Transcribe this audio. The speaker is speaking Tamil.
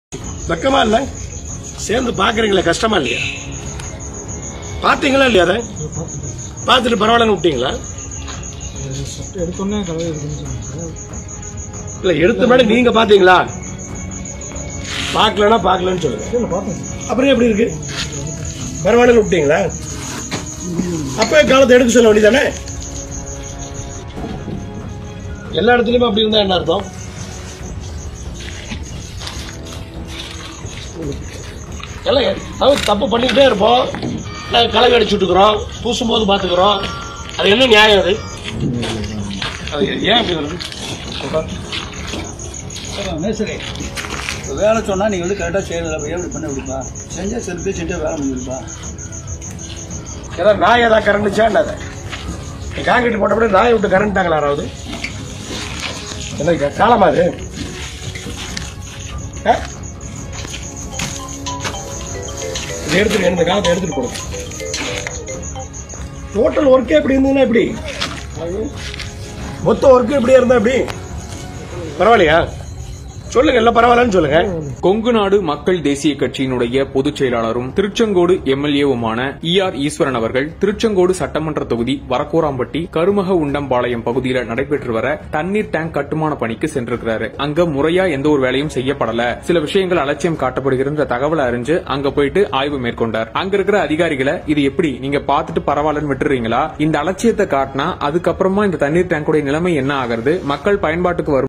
வெக்கமா இல்ல சேர்ந்து பாக்குறீங்களா கஷ்டமா இல்லையா பாத்தீங்களா இல்லையா அதை பார்த்துட்டு பரவாயில்லன்னு விட்டீங்களா சட்டை எடுத்தோன்னே கலவை இருக்குன்னு சொன்னாங்க இல்ல எடுத்த முன்னாடி நீங்க பாத்தீங்களா பார்க்கலன்னா பார்க்கலன்னு சொல்லுங்க இல்லை பார்த்தேன் அப்புறம் எப்படி இருக்கு பரவாயில்லன்னு விட்டீங்களா அப்ப காலத்தை எடுக்க சொல்ல வேண்டியதானே எல்லா இடத்துலயுமே அப்படி இருந்தா என்ன அர்த்தம் இல்லைங்க அவங்க தப்பு பண்ணிக்கிட்டே இருப்போம் நாங்கள் களை அடிச்சு விட்டுக்கிறோம் பூசும் போது பார்த்துக்கிறோம் அது என்ன நியாயம் அது அது ஏன் அப்படி வருது மேசரி இப்போ வேலை சொன்னால் நீங்கள் வந்து கரெக்டாக செய்யறதில்ல அப்போ எப்படி பண்ண முடியுப்பா செஞ்சால் சில பேர் செஞ்சால் வேலை முடியுப்பா ஏதாவது நாய் ஏதாவது கரண்டுச்சா என்னது காங்கிரீட் போட்டபடி நாயை விட்டு கரண்ட்டாங்களா யாராவது என்ன கா- காலமா அது ஆ? இதை எடுத்துட்டு இந்த காலத்தை எடுத்துட்டு போடுங்க டோட்டல் ஒர்க்கே எப்படி இருந்ததுன்னா எப்படி மொத்த ஒர்க்கு இப்படியே இருந்தா எப்படி பரவாயில்லையா சொல்லுங்க எல்லாம் பரவாயில்லன்னு சொல்லுங்க கொங்கு நாடு மக்கள் தேசிய கட்சியினுடைய பொதுச் செயலாளரும் திருச்செங்கோடு எம்எல்ஏவுமான இ ஆர் ஈஸ்வரன் அவர்கள் திருச்செங்கோடு சட்டமன்ற தொகுதி வரக்கூராம்பட்டி கருமக உண்டம்பாளையம் பகுதியில் நடைபெற்று வர தண்ணீர் டேங்க் கட்டுமான பணிக்கு சென்றிருக்கிறாரு அங்க முறையா எந்த ஒரு வேலையும் செய்யப்படல சில விஷயங்கள் அலட்சியம் காட்டப்படுகிற தகவலை அறிஞ்சு அங்க போயிட்டு ஆய்வு மேற்கொண்டார் அங்க இருக்கிற அதிகாரிகளை இது எப்படி நீங்க பார்த்துட்டு பரவாயில்லன்னு விட்டுறீங்களா இந்த அலட்சியத்தை காட்டினா அதுக்கப்புறமா இந்த தண்ணீர் டேங்கோட நிலைமை என்ன ஆகிறது மக்கள் பயன்பாட்டுக்கு வரும்